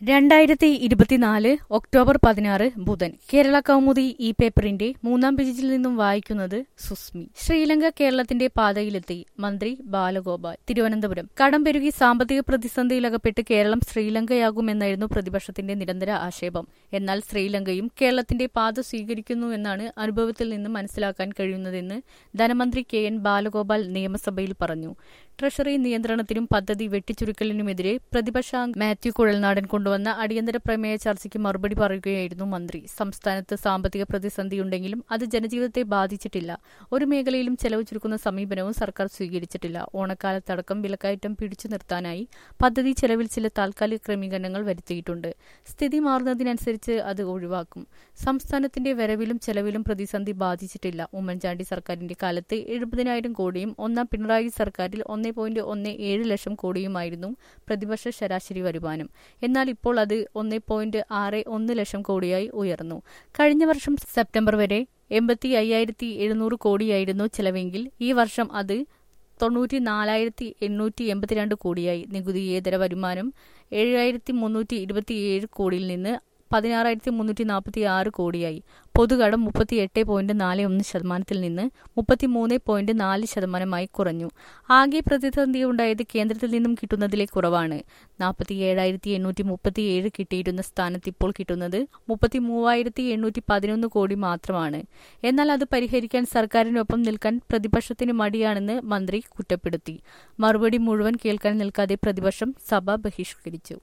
രണ്ടായിരത്തി ഇരുപത്തിനാല് ഒക്ടോബർ പതിനാറ് ബുധൻ കേരള കൗമുദി ഈ പേപ്പറിന്റെ മൂന്നാം പേജിൽ നിന്നും വായിക്കുന്നത് സുസ്മി ശ്രീലങ്ക കേരളത്തിന്റെ പാതയിലെത്തി മന്ത്രി ബാലഗോപാൽ തിരുവനന്തപുരം കടം പെരുകി സാമ്പത്തിക പ്രതിസന്ധിയിലകപ്പെട്ട് കേരളം ശ്രീലങ്കയാകുമെന്നായിരുന്നു പ്രതിപക്ഷത്തിന്റെ നിരന്തര ആക്ഷേപം എന്നാൽ ശ്രീലങ്കയും കേരളത്തിന്റെ പാത സ്വീകരിക്കുന്നു എന്നാണ് അനുഭവത്തിൽ നിന്ന് മനസ്സിലാക്കാൻ കഴിയുന്നതെന്ന് ധനമന്ത്രി കെ എൻ ബാലഗോപാൽ നിയമസഭയിൽ പറഞ്ഞു ട്രഷറി നിയന്ത്രണത്തിനും പദ്ധതി വെട്ടിച്ചുരുക്കലിനുമെതിരെ പ്രതിപക്ഷ മാത്യു കുഴൽനാടൻ കൊണ്ടുവന്ന അടിയന്തര പ്രമേയ ചർച്ചയ്ക്ക് മറുപടി പറയുകയായിരുന്നു മന്ത്രി സംസ്ഥാനത്ത് സാമ്പത്തിക പ്രതിസന്ധിയുണ്ടെങ്കിലും അത് ജനജീവിതത്തെ ബാധിച്ചിട്ടില്ല ഒരു മേഖലയിലും ചെലവ് ചുരുക്കുന്ന സമീപനവും സർക്കാർ സ്വീകരിച്ചിട്ടില്ല ഓണക്കാലത്തടക്കം വിലക്കയറ്റം പിടിച്ചു നിർത്താനായി പദ്ധതി ചെലവിൽ ചില താൽക്കാലിക ക്രമീകരണങ്ങൾ വരുത്തിയിട്ടുണ്ട് സ്ഥിതി മാറുന്നതിനനുസരിച്ച് അത് ഒഴിവാക്കും സംസ്ഥാനത്തിന്റെ വരവിലും ചെലവിലും പ്രതിസന്ധി ബാധിച്ചിട്ടില്ല ഉമ്മൻചാണ്ടി സർക്കാരിന്റെ കാലത്ത് എഴുപതിനായിരം കോടിയും ഒന്നാം പിണറായി സർക്കാരിൽ ഒന്നേ പോയിന്റ് ഒന്ന് ഏഴ് ലക്ഷം കോടിയുമായിരുന്നു പ്രതിപക്ഷ ശരാശരി വരുമാനം എന്നാൽ ഇപ്പോൾ അത് ഒന്നേ പോയിന്റ് ആറ് ഒന്ന് ലക്ഷം കോടിയായി ഉയർന്നു കഴിഞ്ഞ വർഷം സെപ്റ്റംബർ വരെ എൺപത്തി അയ്യായിരത്തി എഴുന്നൂറ് കോടിയായിരുന്നു ചെലവെങ്കിൽ ഈ വർഷം അത് തൊണ്ണൂറ്റി നാലായിരത്തി എണ്ണൂറ്റി എൺപത്തിരണ്ട് കോടിയായി നികുതിയേതര വരുമാനം ഏഴായിരത്തി മുന്നൂറ്റി ഇരുപത്തിയേഴ് കോടിയിൽ നിന്ന് പതിനാറായിരത്തി മുന്നൂറ്റി നാൽപ്പത്തി ആറ് കോടിയായി പൊതുകടം മുപ്പത്തി എട്ട് പോയിന്റ് നാല് ഒന്ന് ശതമാനത്തിൽ നിന്ന് മുപ്പത്തിമൂന്ന് പോയിന്റ് നാല് ശതമാനമായി കുറഞ്ഞു ആകെ പ്രതിസന്ധിയുണ്ടായത് കേന്ദ്രത്തിൽ നിന്നും കിട്ടുന്നതിലെ കുറവാണ് നാൽപ്പത്തി ഏഴായിരത്തി എണ്ണൂറ്റി മുപ്പത്തി ഏഴ് കിട്ടിയിരുന്ന സ്ഥാനത്ത് ഇപ്പോൾ കിട്ടുന്നത് മുപ്പത്തി മൂവായിരത്തി എണ്ണൂറ്റി പതിനൊന്ന് കോടി മാത്രമാണ് എന്നാൽ അത് പരിഹരിക്കാൻ സർക്കാരിനൊപ്പം നിൽക്കാൻ പ്രതിപക്ഷത്തിന് മടിയാണെന്ന് മന്ത്രി കുറ്റപ്പെടുത്തി മറുപടി മുഴുവൻ കേൾക്കാൻ നിൽക്കാതെ പ്രതിപക്ഷം സഭ ബഹിഷ്കരിച്ചു